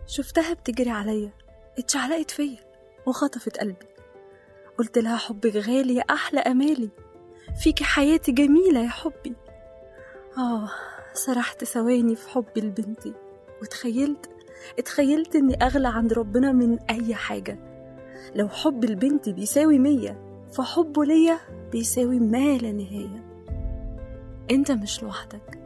شفتها بتجري عليا اتشعلقت فيا وخطفت قلبي قلت لها حبك غالي يا أحلى أمالي فيكي حياتي جميلة يا حبي آه سرحت ثواني في حبي لبنتي وتخيلت اتخيلت إني أغلى عند ربنا من أي حاجة لو حب لبنتي بيساوي مية فحبه ليا بيساوي ما لا نهاية انت مش لوحدك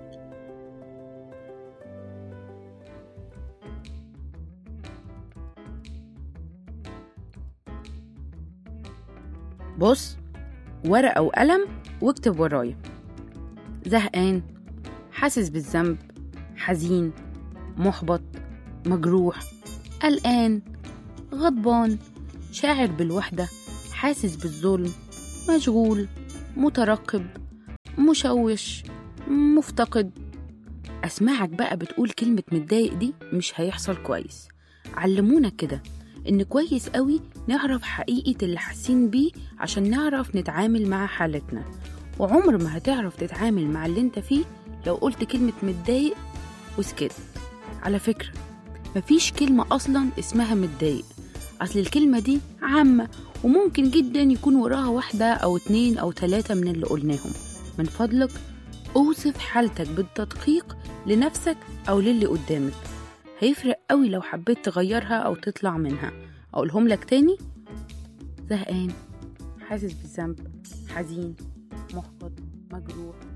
بص ورقة وقلم واكتب ورايا زهقان حاسس بالذنب حزين محبط مجروح قلقان غضبان شاعر بالوحدة حاسس بالظلم مشغول مترقب مشوش مفتقد أسمعك بقى بتقول كلمة متضايق دي مش هيحصل كويس علمونا كده إن كويس قوي نعرف حقيقة اللي حاسين بيه عشان نعرف نتعامل مع حالتنا وعمر ما هتعرف تتعامل مع اللي انت فيه لو قلت كلمة متضايق وسكت على فكرة مفيش كلمة أصلا اسمها متضايق أصل الكلمة دي عامة وممكن جدا يكون وراها واحدة أو اتنين أو تلاتة من اللي قلناهم من فضلك أوصف حالتك بالتدقيق لنفسك أو للي قدامك هيفرق قوي لو حبيت تغيرها أو تطلع منها أقولهم لك تاني زهقان حاسس بالذنب حزين محبط مجروح